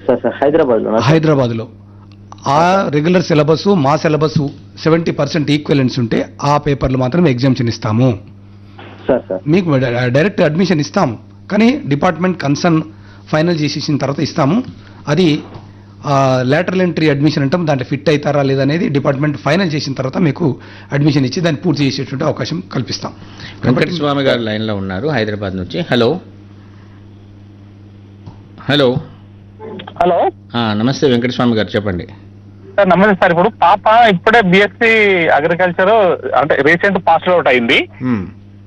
Sir sir హైదరాబాద్లో హైదరాబాద్లో ఆ రెగ్యులర్ సిలబస్ మా సిలబస్ సెవెంటీ పర్సెంట్ ఈక్వలెన్స్ ఉంటే ఆ పేపర్లు మాత్రం ఎగ్జామ్షన్ ఇస్తాము సార్ సార్ మీకు డై- డైరెక్ట్ అడ్మిషన్ ఇస్తాము కానీ డిపార్ట్మెంట్ కన్సర్న్ ఫైనల్ చేసేసిన తర్వాత ఇస్తాము అది లేటరల్ ఎంట్రీ అడ్మిషన్ అంటాం దాంట్లో ఫిట్ అవుతారా లేదనేది డిపార్ట్మెంట్ ఫైనల్ చేసిన తర్వాత మీకు అడ్మిషన్ ఇచ్చి దాన్ని పూర్తి చేసేటువంటి అవకాశం కల్పిస్తాం వెంకటస్వామి గారు లైన్లో ఉన్నారు హైదరాబాద్ నుంచి హలో హలో హలో ఆ, నమస్తే వెంకటస్వామి గారు చెప్పండి సార్ నమస్తే సార్ ఇప్పుడు పాప ఇప్పుడే బిఎస్సి అగ్రికల్చర్ అంటే రీసెంట్ పాస్ అవుట్ అయింది మ్మ్.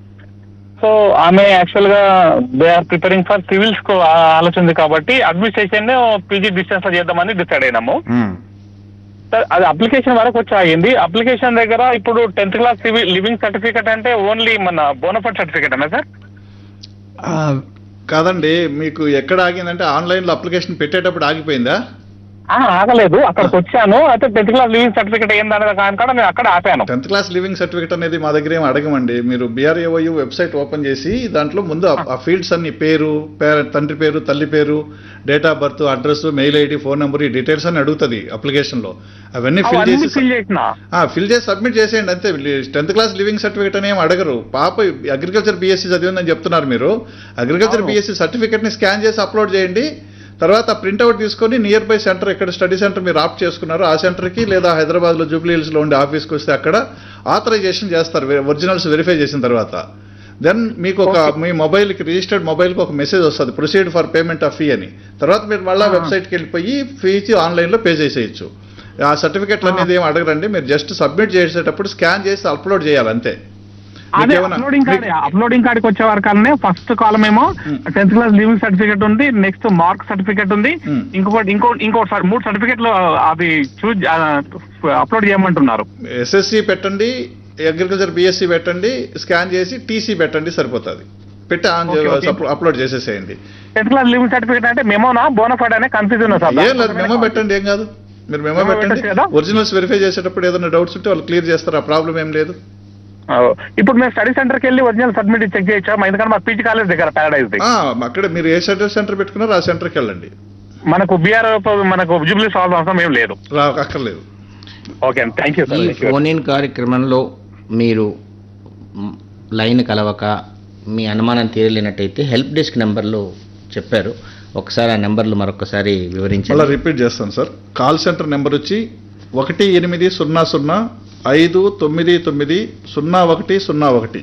సో ఆమె యాక్చువల్ గా they are preparing for civils కు ఆ- ఆలోచన ఉంది కాబట్టి అడ్మినిస్ట్రేషన్ పీజీ డిస్టెన్స్ లో చేద్దామని డిసైడ్ అయినాము మ్మ్. సార్ అది అప్లికేషన్ వరకు వచ్చి ఆగింది అప్లికేషన్ దగ్గర ఇప్పుడు tenth class civil living certificate అంటే ఓన్లీ మన బోనఫైడ్ సర్టిఫికేట్ అన్నా సార్ ఆ, కాదండి మీకు ఎక్కడ ఆగిందంటే ఆన్లైన్లో అప్లికేషన్ పెట్టేటప్పుడు ఆగిపోయిందా ఆ, ఆగలేదు అక్కడికి వచ్చాను అయితే టెన్త్ క్లాస్ లివింగ్ సర్టిఫికేట్ ఏందనే దాని కాడ నేను అక్కడ ఆపాను టెన్త్ క్లాస్ లివింగ్ సర్టిఫికేట్ అనేది మా దగ్గర ఏం అడగమండి మీరు బీఆర్ఏఓయు వెబ్సైట్ ఓపెన్ చేసి దాంట్లో ముందు ఆ- ఆ ఫీల్డ్స్ అన్ని పేరు పేర తండ్రి పేరు తల్లి పేరు date of birth address mail ID phone number ఈ డీటెయిల్స్ అని అడుగుతుంది అప్లికేషన్లో అవన్నీ ఫిల్ అవన్నీ చేసి ఫిల్ చేసిన ఫిల్ చేసి సబ్మిట్ చేసేయండి అంతే టెన్త్ క్లాస్ లివింగ్ సర్టిఫికేట్ అని ఏం అడగరు పాప అగ్రికల్చర్ బీఎస్సీ చదివిందని చెప్తున్నారు మీరు అగ్రికల్చర్ అవును. బీఎస్సీ సర్టిఫికేట్ని స్కాన్ చేసి అప్లోడ్ చేయండి తర్వాత ప్రింట్అవుట్ తీసుకొని నియర్ బై సెంటర్ ఎక్కడ స్టడీ సెంటర్ మీరు ఆప్ట్ చేసుకున్నారో ఆ సెంటర్కి లేదా హైదరాబాద్లో జూబ్లీ హిల్స్లో ఉండే ఆఫీస్కి వస్తే అక్కడ ఆథరైజేషన్ చేస్తారు ఒరిజినల్స్ వెరిఫై చేసిన తర్వాత దెన్ మీకు ఒక మీ మొబైల్కి రిజిస్టర్డ్ మొబైల్కి ఒక మెసేజ్ వస్తుంది proceed for payment of fee అని తర్వాత మీరు మళ్ళీ వెబ్సైట్కి వెళ్ళిపోయి ఫీజు ఆన్లైన్లో పే చేసేయచ్చు ఆ సర్టిఫికెట్లు అనేది ఏం అడగరండి మీరు జస్ట్ సబ్మిట్ చేసేటప్పుడు స్కాన్ చేసి అప్లోడ్ చేయాలి అంతే అదే మీకేమన్నా- అప్లోడింగ్ కార్డ్ మీకు- అప్లోడింగ్ కార్డ్కి వచ్చే వరకనే ఫస్ట్ కాలం ఏమో టెన్త్ క్లాస్ లివింగ్ సర్టిఫికేట్ ఉంది నెక్స్ట్ మార్క్ సర్టిఫికేట్ ఉంది Hmm. ఇంకొకటి ఇంకో ఇంకో మూడు సర్టిఫికేట్లు అది చూజ్ అప్లోడ్ చేయమంటున్నారు ఎస్ఎస్సి పెట్టండి అగ్రికల్చర్ బిఎస్సి పెట్టండి స్కాన్ చేసి టీసీ పెట్టండి సరిపోతుంది పెట్టి ఆన్ Okay, okay. అప్లోడ్ చేసేసేయండి టెన్త్ క్లాస్ లివింగ్ సర్టిఫికేట్ అంటే మెమోనా బోనఫైడ్ అనే కన్ఫ్యూజ్ ఉన్నా సార్ ఏం లేదు మెమో పెట్టండి ఏం కాదు మీరు మెమో Memo పెట్టండి పెట్టొచ్చు కదా? ఒరిజినల్స్ వెరిఫై చేసేటప్పుడు ఏదైనా డౌట్స్ ఉంటే వాళ్ళు క్లియర్ చేస్తారు ఆ ప్రాబ్లం ఏం లేదు ఆ, ఇప్పుడు మేము స్టడీ సెంటర్కి వెళ్ళి ఒరిజినల్ సబ్మిట్ చెక్ చేయొచ్చా మా ఎందుకంటే మా పీజీ కాలేజ్ దగ్గర ప్యారడైజ్ ఆ, అక్కడ మీరు ఏ సెంటర్ సెంటర్ పెట్టుకున్నారో ఆ సెంటర్కి వెళ్ళండి మనకు బీఆర్ మనకు జూబ్లీ సాల్వ్ అవసరం ఏం లేదు రా అక్కర్లేదు ఓకే అండి థ్యాంక్ యూ ఈ సార్ ఫోన్ ఇన్ కార్యక్రమంలో మీరు మ్, లైన్ కలవక మీ అనుమానం తీరలేనట్టయితే హెల్ప్ డెస్క్ నెంబర్లో చెప్పారు ఒకసారి ఆ నెంబర్లు మరొకసారి మళ్ళీ వివరించండి రిపీట్ చేస్తాను సార్ కాల్ సెంటర్ నెంబర్ వచ్చి ఒకటి ఎనిమిది సున్నా సున్నా ఐదు తొమ్మిది తొమ్మిది సున్నా ఒకటి సున్నా ఒకటి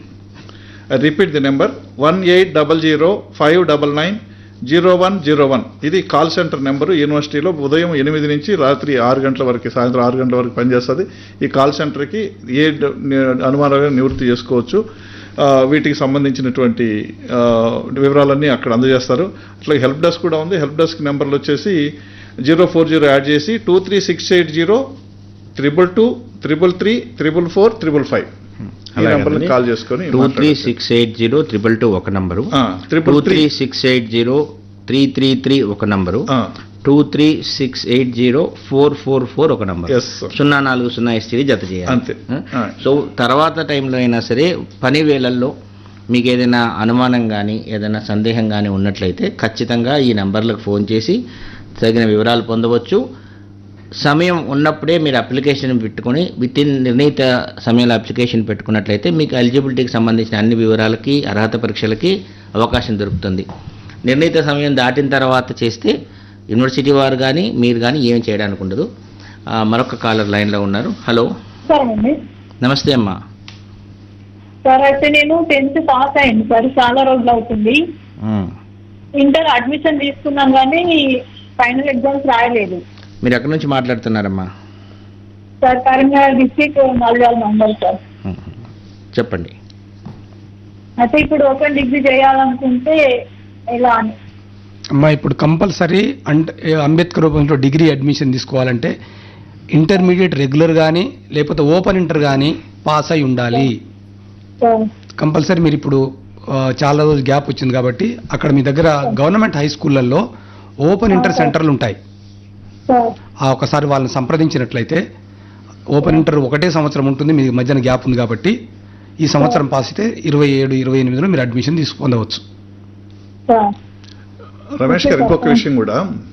repeat the number one eight double zero five double nine zero one zero one ఇది కాల్ సెంటర్ నెంబరు యూనివర్సిటీలో ఉదయం ఎనిమిది నుంచి రాత్రి ఆరు గంటల వరకు సాయంత్రం ఆరు గంటల వరకు పనిచేస్తుంది ఈ కాల్ సెంటర్కి ఏ డ- ని- అనుమానాలను నివృత్తి చేసుకోవచ్చు ఆ, వీటికి సంబంధించినటువంటి ఆ, వివరాలన్నీ అక్కడ అందజేస్తారు అట్లా హెల్ప్ డెస్క్ కూడా ఉంది హెల్ప్ డెస్క్ నెంబర్లు వచ్చేసి జీరో ఫోర్ జీరో యాడ్ చేసి two three six eight zero triple two triple three triple four triple five ఈ నెంబర్కి కాల్ చేసుకొని టూ త్రీ మాట్లాడొచ్చు. Six eight zero triple two ఒక నంబరు ఆ, two triple three three six eight zero three three three ఒక number ఆ, two three six eight zero four four four ఒక number Yes, sir. సున్నా నాలుగు సున్నా ఎస్టీడీ జత చేయాలి అంతే. ఆ? ఆ. సో తర్వాత టైంలో అయినా సరే పని వేళల్లో మీకు ఏదైనా అనుమానం కానీ ఏదైనా సందేహం కానీ ఉన్నట్లయితే ఖచ్చితంగా ఈ నంబర్లకు ఫోన్ చేసి తగిన వివరాలు పొందవచ్చు సమయం ఉన్నప్పుడే మీరు అప్లికేషన్ పెట్టుకొని విత్ ఇన్ నిర్ణీత సమయంలో అప్లికేషన్ పెట్టుకున్నట్లయితే మీకు ఎలిజిబిలిటీకి సంబంధించిన అన్ని వివరాలకి అర్హత పరీక్షలకి అవకాశం దొరుకుతుంది నిర్ణీత సమయం దాటిన తర్వాత చేస్తే యూనివర్సిటీ వారు కానీ మీరు కానీ ఏం చేయడానికి ఉండదు ఆ, మరొక కాలర్ లైన్లో ఉన్నారు హలో సార్ అండి నమస్తే అమ్మా సార్ అయితే నేను టెన్త్ పాస్ అయింది సార్ చాలా రోజులు అవుతుంది ఉమ్. ఇంటర్ అడ్మిషన్ తీసుకున్నాం కానీ ఫైనల్ ఎగ్జామ్స్ రాయలేదు మీరు ఎక్కడి నుంచి మాట్లాడుతున్నారమ్మా sir Karimnagar district Nalgonda mandal sir ఉమ్. చెప్పండి అయితే ఇప్పుడు ఓపెన్ డిగ్రీ చేయాలనుకుంటే ఎలా అని అమ్మా ఇప్పుడు కంపల్సరీ అంటే అంబేద్కర్ రూపంలో డిగ్రీ అడ్మిషన్ తీసుకోవాలంటే ఇంటర్మీడియట్ రెగ్యులర్ కానీ లేకపోతే ఓపెన్ ఇంటర్ కానీ పాస్ అయి ఉండాలి సార్ కంపల్సరీ మీరు ఇప్పుడు ఆ, చాలా రోజులు గ్యాప్ వచ్చింది కాబట్టి అక్కడ మీ దగ్గర గవర్నమెంట్ హై స్కూళ్ళల్లో ఓపెన్ ఇంటర్ సెంటర్లు ఉంటాయి సార్ ఆ ఒకసారి వాళ్ళని సంప్రదించినట్లయితే ఓపెన్ ఇంటర్ ఒకటే సంవత్సరం ఉంటుంది మీ మధ్యన గ్యాప్ ఉంది కాబట్టి ఈ సంవత్సరం పాస్ అయితే ఇరవై ఏడు ఇరవై ఎనిమిదిలో మీరు అడ్మిషన్ తీసుకు పొందవచ్చు సార్ రమేష్ గారు ఇంకొక విషయం కూడా